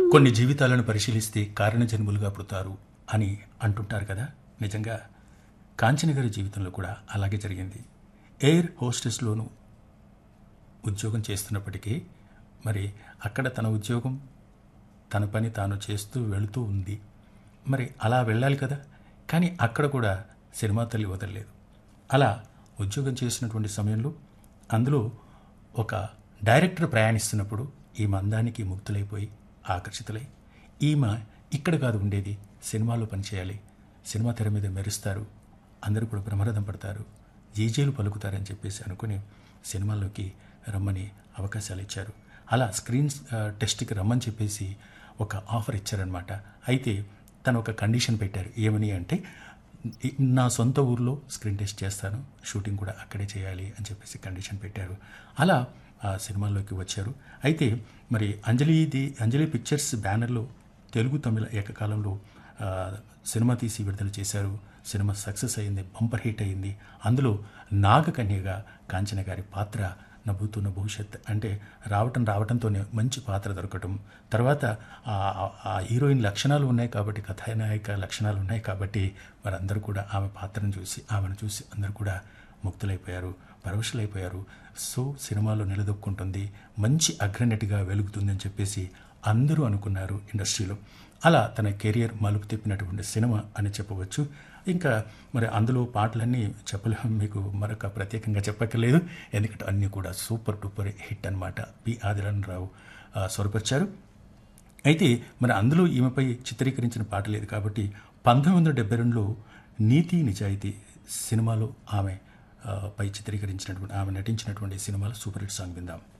కొన్ని జీవితాలను పరిశీలిస్తే కారణజన్ములుగా పుడతారు అని అంటుంటారు కదా నిజంగా కాంచన గారి జీవితంలో కూడా అలాగే జరిగింది ఎయిర్ హోస్టెస్లోనూ ఉద్యోగం చేస్తున్నప్పటికీ మరి అక్కడ తన ఉద్యోగం తన పని తాను చేస్తూ వెళుతూ ఉంది మరి అలా వెళ్ళాలి కదా కానీ అక్కడ కూడా సినిమా తల్లి వదలలేదు అలా ఉద్యోగం చేసినటువంటి సమయంలో అందులో ఒక డైరెక్టర్ ప్రయాణిస్తున్నప్పుడు ఈమె అందానికి ముగ్ధులైపోయి ఆకర్షితులై ఈమె ఇక్కడ కాదు ఉండేది సినిమాలో పనిచేయాలి సినిమా తెర మీద మెరుస్తారు అందరూ కూడా ప్రమాదం పడతారు జీజేలు పలుకుతారని చెప్పేసి అనుకుని సినిమాల్లోకి రమ్మని అవకాశాలు ఇచ్చారు అలా స్క్రీన్ ఆ, టెస్ట్కి రమ్మని చెప్పేసి ఒక ఆఫర్ ఇచ్చారనమాట అయితే తను ఒక కండిషన్ పెట్టారు ఏమని అంటే "ఈ- నా సొంత ఊర్లో స్క్రీన్ టెస్ట్ చేస్తాను షూటింగ్ కూడా అక్కడే చేయాలి అని చెప్పేసి కండిషన్ పెట్టారు అలా ఆ సినిమాల్లోకి వచ్చారు అయితే మరి అంజలిది అంజలి పిక్చర్స్ బ్యానర్లో తెలుగు తమిళ ఏకకాలంలో ఆ, సినిమా తీసి విడుదల చేశారు సినిమా సక్సెస్ అయింది బంపర్ హిట్ అయింది అందులో నాగకన్యగా కాంచన గారి పాత్ర నవ్వుతున్న భవిష్యత్ అంటే రావటం రావటంతోనే మంచి పాత్ర దొరకటం తర్వాత ఆ- ఆ- ఆ హీరోయిన్ లక్షణాలు ఉన్నాయి కాబట్టి కథానాయక లక్షణాలు ఉన్నాయి కాబట్టి వారందరూ కూడా ఆమె పాత్రను చూసి ఆమెను చూసి అందరూ కూడా ముక్తులైపోయారు పరవశులైపోయారు సో సినిమాలో నిలదొక్కుంటుంది మంచి అగ్రనటిగా వెలుగుతుంది అని చెప్పేసి అందరూ అనుకున్నారు ఇండస్ట్రీలో అలా తన కెరియర్ మలుపు తిప్పినటువంటి సినిమా అని చెప్పవచ్చు ఇంకా మరి అందులో పాటలన్నీ చెప్పలేము మీకు మరొక ప్రత్యేకంగా చెప్పక్కర్లేదు ఎందుకంటే అన్నీ కూడా సూపర్ డూపర్ హిట్ అనమాట పి ఆదిరన్ రావు ఆ, స్వరపరిచారు అయితే మరి అందులో ఈమెపై చిత్రీకరించిన పాట లేదు కాబట్టి పంతొమ్మిది వందల డెబ్బై రెండులో నీతి నిజాయితీ సినిమాలో ఆమె ఆ, పై చిత్రీకరించినటువంటి ఆమె నటించినటువంటి సినిమాలో సూపర్ హిట్ సాంగ్ విందాం